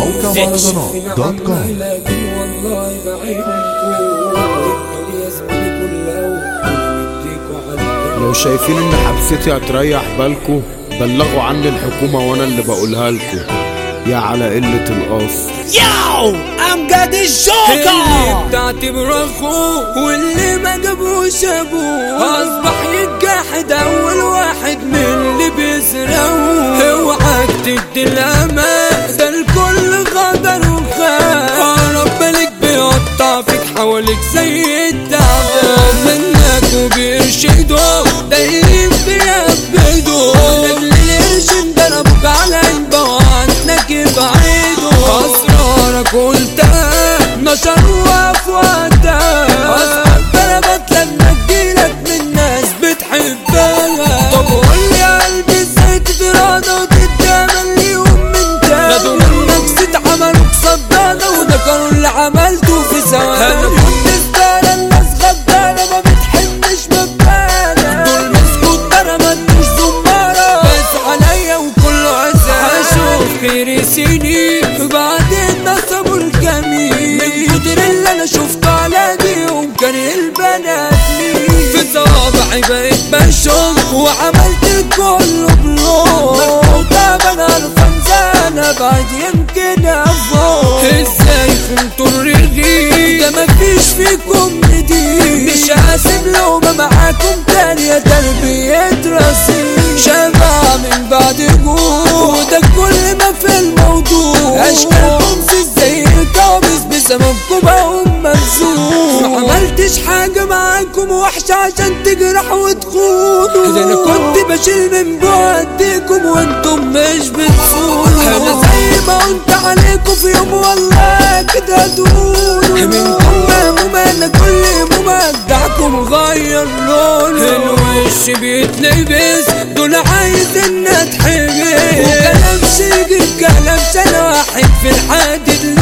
موقع مهرجانات دوت كوم لكن والله بعينكم الدنيا زميلي كلها وكل مديكوا على لو شايفين ان حبستي هتريح بالكو بلغوا عني الحكومة وانا اللي بقولها لكم يا على قلة القصر Yo, I'm got this اللي joker. بتعتبر اخوه واللي ما جابوش ابوه اصبح يتجاحد اول واحد من اللي بيسرقوه اوعك تدي الامان ده الكل غدر وخان رب بالك بيقطع فيك حواليك زي التعبان منك وبيرشدوا دايرين بيبدوا لاجل القرش ضربوك على عينبا وعنك بعيدوا اسرارك قلتها نشروها في وقتها اصحاب ضربت لما تجيلك من ناس بتحبها طب قول لي يا قلبي ازاي تتراضى وتتجامل ليهم من تاني خدوا منك ست عملوك صدادة وذكروا اللي عملته في ثواني انا كنت ستارة الناس غدارة ما بتحبش مبالغ دول مسكوا الضربة مش زمارة بس عليا وكله عزاز هشوف خير سنين بعدين نصبوا الجميل من كتر اللي انا شفته على ديهم كان البنات مين في صوابعي بقيت بشوف وعملت الكل بلوك مكتوبة انا الفنزانة بعد يمكن افوق ازاي كنتوا الرغيف ده مفيش فيكم جديد مش هسيب لو ما معاكم تاني يا تربية رصيد شبع من بعد جوع وده كل ما في الموضوع اشكالكم زي الكوابيس بسببكم بقوم ممسوح ما عملتش حاجة معاكم وحشة عشان تجرح وتخونوا ده انا كنت بشيل من بعدكم وانتم مش بتفونوا انا زي ما قلت عليكم في يوم والله كده تقولوا منكم مهموم انا كل يوم ادعكم غير لونه الوش بيتلبس دول عايز ان اتحبس وكلام شيجي كلام سنة واحد في الحديد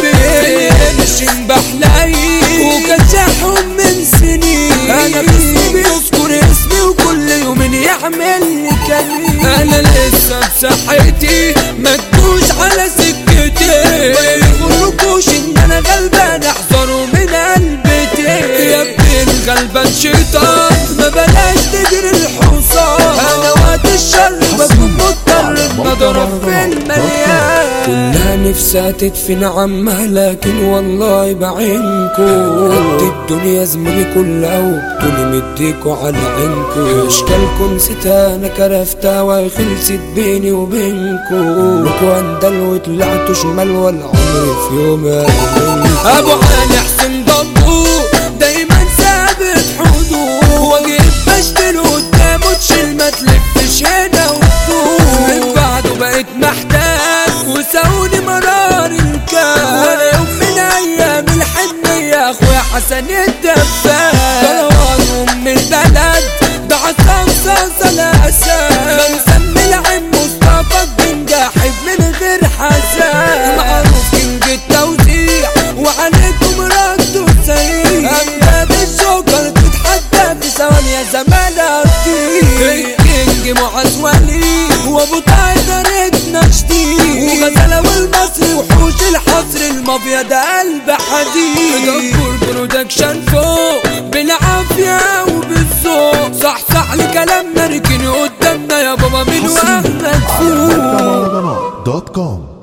لبس مش بحلاي وكشحهم من سنين انا باسمي بيذكر اسمي وكل يوم يعمل لي كمين انا لسه بصحتي ما تجوش على سكتي ما يغركوش ان انا غلبان احذروا من قلبتي يا ابن الغلبان شيطان ما بلاش تجري الحصان انا وقت الشر بكون مضطر ان اضرب في المليان كلها نفسها تدفن عمها لكن والله بعينكو قد الدنيا زميلي كلها وبطولي مديكوا على عينكو اشكالكم نسيتها انا كرفتها وخلصت بيني وبينكو لكوا اندل وطلعتوا شمال ولا عمري في يوم أقابلكوا. ابو علي حسين ضبو دايما ثابت حدود واجيب بشتري قدامه تشيل ما تلفش هنا وتدور من بعده بقيت محتاج وساوني مرار الكاس وانا يوم من ايام الحنية اخويا حسن الدباب طلعوا ام البلد ده عصام صاصة الاساس مسمي العين مصطفى بن جاحد من غير حساب معروف كينج التوزيع وعليكم ردوا سريع امجاد الجوكر تتحدى في ثواني يا زمان الكينج معز ولي وابو طاير نشتي وغزالة والمصري وحوش الحصر المافيا ده قلب حديد دكتور برودكشن فوق بالعافية وبالذوق صح صح لكلامنا ركني قدامنا يا بابا من حصريا واهلك على فوق موقع مهرجانات دوت كوم